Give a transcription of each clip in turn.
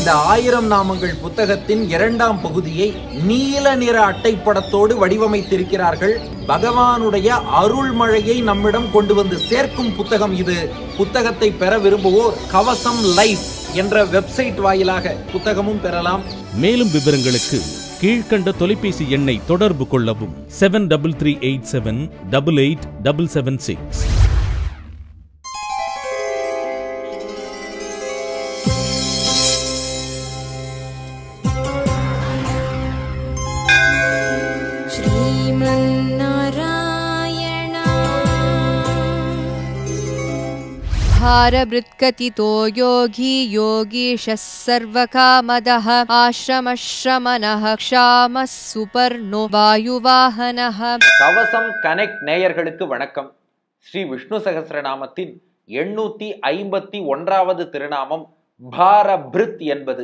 இந்த ஆயிரம் நாமங்கள் புத்தகத்தின் இரண்டாம் பகுதியை நீல நிற அட்டைப்படத்தோடு வடிவமைத்திருக்கிறார்கள் பகவானுடைய அருள்மழையை நம்மிடம் கொண்டு வந்து சேர்க்கும் புத்தகம் இது புத்தகத்தை பெற விரும்புவோர் கவசம் லைஃப் என்ற வெப்சைட் வாயிலாக புத்தகமும் பெறலாம் மேலும் விவரங்களுக்கு கீழ்க்கண்ட தொலைபேசி எண்ணை தொடர்பு கொள்ளவும் seven double three eight seven double eight double seven six श्रीमन्नारायण भारभृत्कथितो योगी योगीशः सर्वकामदः आश्रमश्रमणः क्षामः सुपर्णो वायुवाहनः கவசம் கனெக்ட் நேயர்களுக்கு வணக்கம் ஸ்ரீ விஷ்ணு சகஸ்ரநாமத்தின் எண்ணூத்தி ஐம்பத்தி ஒன்றாவது திருநாமம் பாரபிருத் என்பது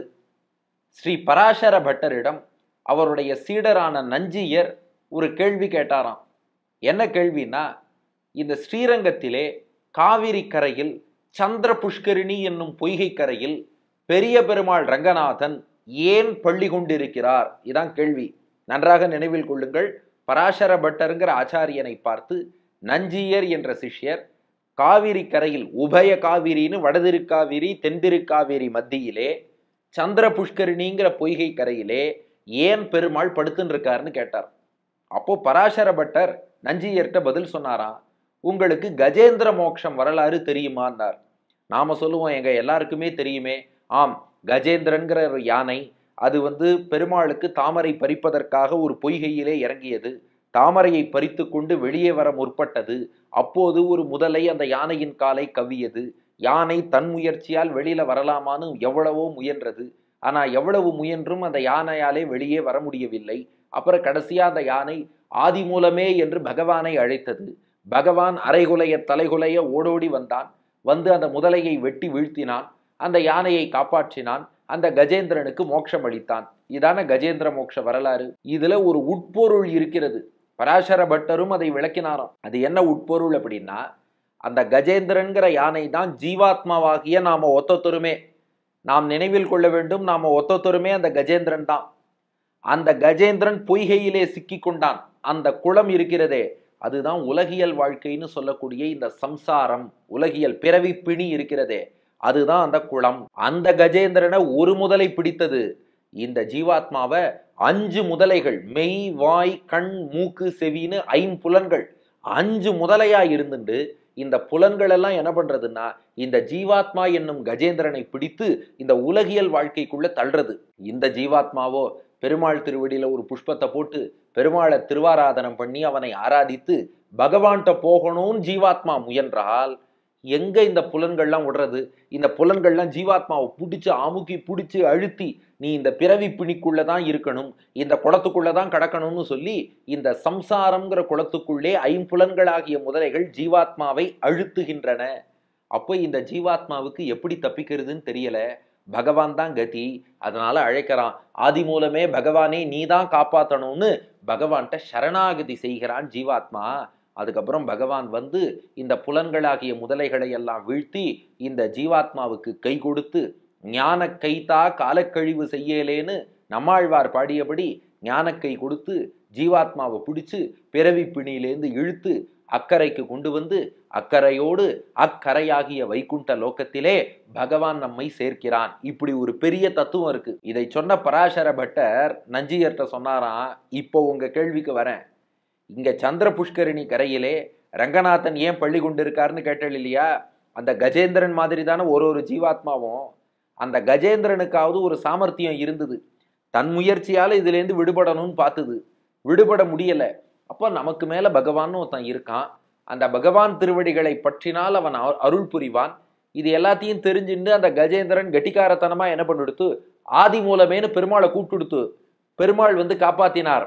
ஸ்ரீ பராசர பட்டரிடம் அவருடைய சீடரான நஞ்சியர் ஒரு கேள்வி கேட்டாராம் என்ன கேள்வினா இந்த ஸ்ரீரங்கத்திலே காவிரி கரையில் சந்திர புஷ்கரிணி என்னும் பொய்கை கரையில் பெரிய பெருமாள் ரங்கநாதன் ஏன் பள்ளி கொண்டிருக்கிறார் இதான் கேள்வி நன்றாக நினைவில் கொள்ளுங்கள் பராசர பட்டருங்கிற ஆச்சாரியனை பார்த்து நஞ்சியர் என்ற சிஷ்யர் காவிரி கரையில் உபய காவிரின்னு வடதிருக்காவிரி தென்திருக்காவிரி மத்தியிலே சந்திர புஷ்கரிணிங்கிற பொய்கை கரையிலே ஏன் பெருமாள் படுத்துன்னு இருக்காருன்னு கேட்டார் அப்போ பராசர பட்டர் நஞ்சியர்கிட்ட பதில் சொன்னாராம் உங்களுக்கு கஜேந்திர மோட்சம் வரலாறு தெரியுமான்னார் நாம சொல்லுவோம் எங்க எல்லாருக்குமே தெரியுமே ஆம் கஜேந்திரன்கிற ஒரு யானை அது வந்து பெருமாளுக்கு தாமரை பறிப்பதற்காக ஒரு பொய்கையிலே இறங்கியது தாமரையை பறித்து கொண்டு வெளியே வர முற்பட்டது அப்போது ஒரு முதலை அந்த யானையின் காலை கவ்வியது யானை தன் முயற்சியால் வெளியில வரலாமான்னு எவ்வளவோ முயன்றது ஆனா எவ்வளவு முயன்றும் அந்த யானையாலே வெளியே வர முடியவில்லை அப்புறம் கடைசியா அந்த யானை ஆதி மூலமே என்று பகவானை அழைத்தது பகவான் அரைகுலைய தலைகுலைய ஓடோடி வந்தான் வந்து அந்த முதலையை வெட்டி வீழ்த்தினான் அந்த யானையை காப்பாற்றினான் அந்த கஜேந்திரனுக்கு மோட்சம் அளித்தான் இதான கஜேந்திர மோட்ச வரலாறு இதுல ஒரு உட்பொருள் இருக்கிறது பராசர பட்டரும் அதை விளக்கினாராம் அது என்ன உட்பொருள் அப்படின்னா அந்த கஜேந்திரன்கிற யானை தான் ஜீவாத்மாவாகிய நாம ஒத்தொத்தருமே நாம் நினைவில் கொள்ள வேண்டும் நாம ஒத்தொத்தருமே அந்த கஜேந்திரன் தான் அந்த கஜேந்திரன் பொய்கையிலே சிக்கி கொண்டான் அந்த குளம் இருக்கிறதே அதுதான் உலகியல் வாழ்க்கைன்னு சொல்லக்கூடிய இந்த சம்சாரம் உலகியல் பிறவி பிணி இருக்கிறதே அதுதான் அந்த குளம் அந்த கஜேந்திரனை ஒரு முதலை பிடித்தது இந்த ஜீவாத்மாவை அஞ்சு முதலைகள் மெய் வாய் கண் மூக்கு செவின்னு ஐம்புலன்கள் அஞ்சு முதலையா இருந்துட்டு இந்த புலன்கள் எல்லாம் என்ன பண்றதுன்னா இந்த ஜீவாத்மா என்னும் கஜேந்திரனை பிடித்து இந்த உலகியல் வாழ்க்கைக்குள்ள தள்ளுறது இந்த ஜீவாத்மாவோ பெருமாள் திருவடியில ஒரு புஷ்பத்தை போட்டு பெருமாளை திருவாராதனம் பண்ணி அவனை ஆராதித்து பகவான்கிட்ட போகணும்னு ஜீவாத்மா முயன்றால் எங்க இந்த புலன்கள்லாம் விடுறது இந்த புலன்கள்லாம் ஜீவாத்மாவை பிடிச்சு அமுக்கி பிடிச்சு அழுத்தி நீ இந்த பிறவி பிணிக்குள்ள தான் இருக்கணும் இந்த குளத்துக்குள்ள தான் கடக்கணும்னு சொல்லி இந்த சம்சாரம்ங்கிற குளத்துக்குள்ளே ஐம்புலன்களாகிய முதலைகள் ஜீவாத்மாவை அழுத்துகின்றன அப்போ இந்த ஜீவாத்மாவுக்கு எப்படி தப்பிக்கிறதுன்னு தெரியல பகவான் தான் கதி அதனால அழைக்கிறான் ஆதி மூலமே பகவானே நீ தான் காப்பாத்தணும்னு பகவான்கிட்ட சரணாகதி செய்கிறான் ஜீவாத்மா அதுக்கப்புறம் பகவான் வந்து இந்த புலன்களாகிய முதலைகளை எல்லாம் வீழ்த்தி இந்த ஜீவாத்மாவுக்கு கை கொடுத்து ஞான கைத்தா காலக்கழிவு செய்யலேன்னு நம்மாழ்வார் பாடியபடி ஞானக்கை கொடுத்து ஜீவாத்மாவை பிடிச்சு பிறவி பிணியிலேருந்து இழுத்து அக்கறைக்கு கொண்டு வந்து அக்கறையோடு அக்கரையாகிய வைகுண்ட லோகத்திலே பகவான் நம்மை சேர்க்கிறான் இப்படி ஒரு பெரிய தத்துவம் இருக்கு இதை சொன்ன பராசர பட்டர் நஞ்சியர்கிட்ட சொன்னாராம் இப்போ உங்க கேள்விக்கு வரேன் இங்க சந்திர புஷ்கரிணி கரையிலே ரங்கநாதன் ஏன் பள்ளி கொண்டிருக்காருன்னு கேட்டல் இல்லையா அந்த கஜேந்திரன் மாதிரி தானே ஒரு ஒரு ஜீவாத்மாவும் அந்த கஜேந்திரனுக்காவது ஒரு சாமர்த்தியம் இருந்தது தன் முயற்சியால இதுலேருந்து விடுபடணும்னு பார்த்தது விடுபட முடியல அப்போ நமக்கு மேல பகவான் ஒருத்தன் இருக்கான் அந்த பகவான் திருவடிகளை பற்றினால் அவன் அரு- அருள் புரிவான் இது எல்லாத்தையும் தெரிஞ்சுண்டு அந்த கஜேந்திரன் கெட்டிக்காரத்தனமா என்ன பண்ணிடுத்து ஆதி மூலமேனு பெருமாளை கூப்பிட்டுடுத்து பெருமாள் வந்து காப்பாத்தினார்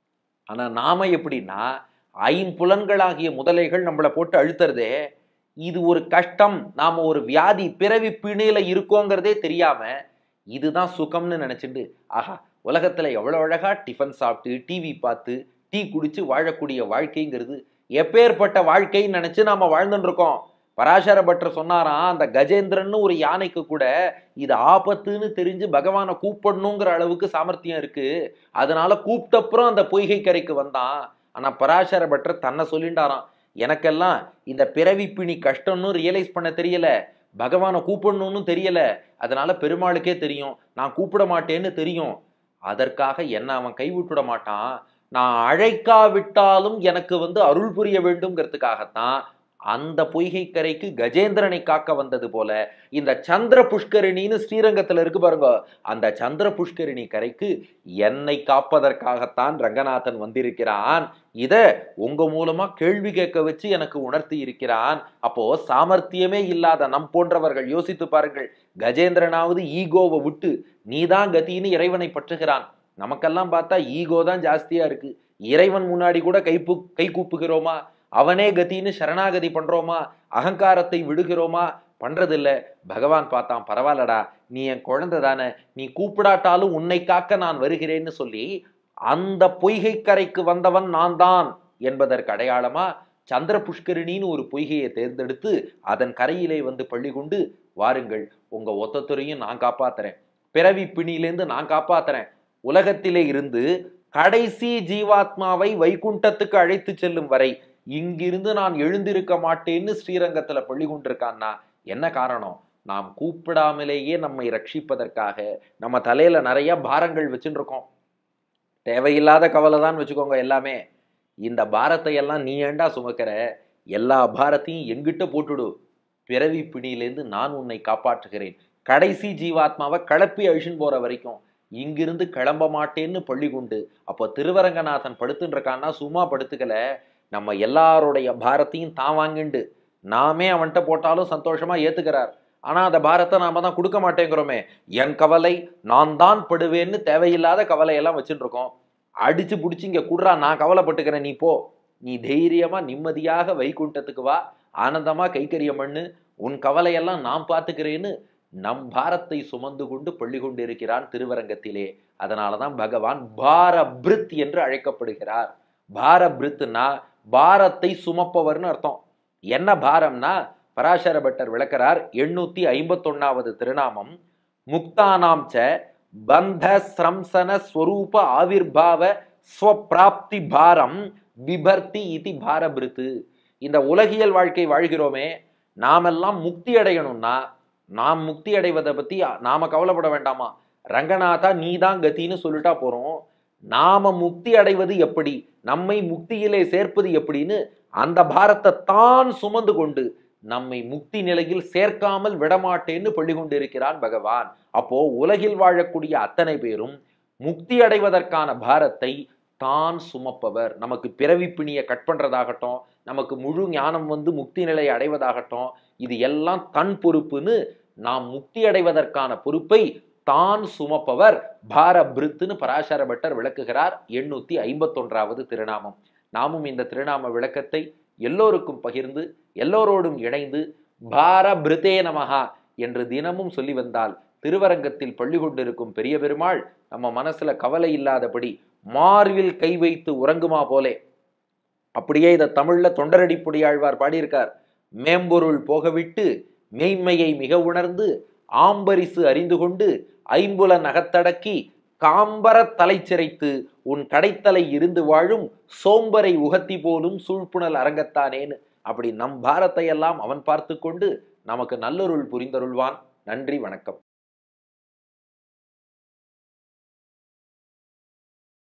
ஆனா நாம எப்படின்னா ஐம்புலன்களாகிய முதலைகள் நம்மளை போட்டு அழுத்துறதே இது ஒரு கஷ்டம் நாம ஒரு வியாதி பிறவி பிணியில இருக்கோங்கிறதே தெரியாம இதுதான் சுகம்னு நினைச்சிட்டு ஆஹா உலகத்துல எவ்வளவு அழகா டிஃபன் சாப்பிட்டு டிவி பார்த்து டீ குடிச்சு வாழக்கூடிய வாழ்க்கைங்கிறது எப்பேற்பட்ட வாழ்க்கைன்னு நினைச்சு நாம வாழ்ந்துட்டு இருக்கோம் பராசர பட்டர் சொன்னாராம் அந்த கஜேந்திரன்னு ஒரு யானைக்கு கூட இது ஆபத்துன்னு தெரிஞ்சு பகவானை கூப்பிடணுங்கிற அளவுக்கு சாமர்த்தியம் இருக்கு அதனால கூப்பிட்டப்புறம் அந்த பொய்கை கரைக்கு வந்தான் ஆனா பராசர பட்டர் தன்னை சொல்லிண்டாராம் எனக்கெல்லாம் இந்த பிறவி பிணி கஷ்டம்னு ரியலைஸ் பண்ண தெரியல பகவானை கூப்பிடணும்னு தெரியல அதனால பெருமாளுக்கே தெரியும் நான் கூப்பிட மாட்டேன்னு தெரியும் அதற்காக என்ன அவன் கைவிட்டுட மாட்டான் நான் அழைக்காவிட்டாலும் எனக்கு வந்து அருள் புரிய வேண்டும்ங்கிறதுக்காகத்தான் அந்த பொய்கை கரைக்கு கஜேந்திரனை காக்க வந்தது போல இந்த சந்திர புஷ்கரிணின்னு ஸ்ரீரங்கத்துல இருக்கு பாருங்க அந்த சந்திர புஷ்கரிணி கரைக்கு என்னை காப்பதற்காகத்தான் ரங்கநாதன் வந்திருக்கிறான் இத உங்க மூலமா கேள்வி கேட்க வச்சு எனக்கு உணர்த்தி இருக்கிறான் அப்போ சாமர்த்தியமே இல்லாத நம் போன்றவர்கள் யோசித்து பாருங்கள் கஜேந்திரனாவது ஈகோவை விட்டு நீதான் கத்தின்னு இறைவனை பற்றுகிறான் நமக்கெல்லாம் பார்த்தா ஈகோ தான் ஜாஸ்தியா இருக்கு இறைவன் முன்னாடி கூட கைப்பு கை கூப்புகிறோமா அவனே கத்தின்னு சரணாகதி பண்றோமா அகங்காரத்தை விடுகிறோமா பண்றதில்ல பகவான் பார்த்தான் பரவாயில்லடா நீ என் குழந்தை தானே நீ கூப்பிடாட்டாலும் உன்னை காக்க நான் வருகிறேன்னு சொல்லி அந்த பொய்கை கரைக்கு வந்தவன் நான் தான் என்பதற்கு அடையாளமா சந்திர புஷ்கரிணின்னு ஒரு பொய்கையை தேர்ந்தெடுத்து அதன் கரையிலே வந்து பள்ளி கொண்டு வாருங்கள் உங்க ஒத்தத்துறையும் நான் காப்பாத்துறேன் பிறவி பிணியிலேருந்து நான் காப்பாத்துறேன் உலகத்திலே இருந்து கடைசி ஜீவாத்மாவை வைகுண்டத்துக்கு அழைத்து செல்லும் வரை இங்கிருந்து நான் எழுந்திருக்க மாட்டேன்னு ஸ்ரீரங்கத்துல பள்ளி கொண்டிருக்கான்னா என்ன காரணம் நாம் கூப்பிடாமலேயே நம்மை ரட்சிப்பதற்காக நம்ம தலையில நிறைய பாரங்கள் வச்சுட்டு இருக்கோம் தேவையில்லாத கவலை தான் வச்சுக்கோங்க எல்லாமே இந்த பாரத்தை எல்லாம் நீ ஏண்டா சுமக்கிற எல்லா பாரத்தையும் எங்கிட்ட போட்டுடு பிறவி பிணியிலேருந்து நான் உன்னை காப்பாற்றுகிறேன் கடைசி ஜீவாத்மாவை கிளப்பி அழிச்சுன்னு போற வரைக்கும் இங்கிருந்து கிளம்ப மாட்டேன்னு பள்ளி கொண்டு அப்போ திருவரங்கநாதன் படுத்துன்னு இருக்கான்னா சும்மா படுத்துக்கல நம்ம எல்லாருடைய பாரத்தையும் தான் வாங்கிண்டு நாமே அவன்கிட்ட போட்டாலும் சந்தோஷமா ஏத்துக்கிறார் ஆனா அந்த பாரத்தை நாம தான் கொடுக்க மாட்டேங்கிறோமே என் கவலை நான் தான் படுவேன்னு தேவையில்லாத கவலையெல்லாம் வச்சுட்டு இருக்கோம் அடிச்சு புடிச்சு இங்க குடுறா நான் கவலைப்பட்டுக்கிறேன் நீ போ நீ தைரியமா நிம்மதியாக வைகுண்டத்துக்கு வா ஆனந்தமா கைக்கரியம் பண்ணு உன் கவலையெல்லாம் நான் பார்த்துக்கிறேன்னு நம் பாரத்தை சுமந்து கொண்டு பள்ளி கொண்டிருக்கிறான் திருவரங்கத்திலே அதனாலதான் பகவான் பாரபிருத் என்று அழைக்கப்படுகிறார் பாரபிருத்னா பாரத்தை சுமப்பவர்னு அர்த்தம் என்ன பாரம்னா பராசர பட்டர் விளக்கிறார் எண்ணூத்தி ஐம்பத்தொன்னாவது திருநாமம் முக்தானாம் ச பந்த ஸ்ரம்சன ஸ்வரூப ஆவிர்பாவ ஸ்வப்பிராப்தி பாரம் விபர்த்தி இதி பாரபிருத்து இந்த உலகியல் வாழ்க்கை வாழ்கிறோமே நாமெல்லாம் முக்தி அடையணும்னா நாம் முக்தி அடைவதை பத்தி நாம கவலைப்பட வேண்டாமா ரங்கநாதா நீதான் கத்தின்னு சொல்லிட்டா போறோம் நாம முக்தி அடைவது எப்படி நம்மை முக்தியிலே சேர்ப்பது எப்படின்னு அந்த பாரத்தை தான் சுமந்து கொண்டு நம்மை முக்தி நிலையில் சேர்க்காமல் விடமாட்டேன்னு பள்ளி கொண்டிருக்கிறான் பகவான் அப்போ உலகில் வாழக்கூடிய அத்தனை பேரும் முக்தி அடைவதற்கான பாரத்தை தான் சுமப்பவர் நமக்கு பிறவி பிணியை கட் பண்றதாகட்டும் நமக்கு முழு ஞானம் வந்து முக்தி நிலையை அடைவதாகட்டும் இது எல்லாம் தன் பொறுப்புன்னு நாம் முக்தி அடைவதற்கான பொறுப்பை தான் சுமப்பவர் பாரபிருத்துன்னு பராசர பட்டர் விளக்குகிறார் எண்ணூத்தி ஐம்பத்தொன்றாவது திருநாமம் நாமும் இந்த திருநாம விளக்கத்தை எல்லோருக்கும் பகிர்ந்து எல்லோரோடும் இணைந்து பாரபிருத்தே நமகா என்று தினமும் சொல்லி வந்தால் திருவரங்கத்தில் பள்ளி கொண்டிருக்கும் பெரிய பெருமாள் நம்ம மனசுல கவலை இல்லாதபடி மார்வில் கை வைத்து உறங்குமா போலே அப்படியே இதை தமிழ்ல தொண்டரடி பொடியாழ்வார் பாடியிருக்கார் மேம்பொருள் போகவிட்டு மெய்மையை மிக உணர்ந்து ஆம்பரிசு அறிந்து கொண்டு ஐம்புல நகத்தடக்கி காம்பர தலை சிரைத்து உன் கடைத்தலை இருந்து வாழும் சோம்பரை உகத்தி போலும் சூழ்ப்புணல் அரங்கத்தானேன்னு அப்படி நம் பாரத்தை எல்லாம் அவன் பார்த்து கொண்டு நமக்கு நல்லொருள் புரிந்தருள்வான் நன்றி வணக்கம்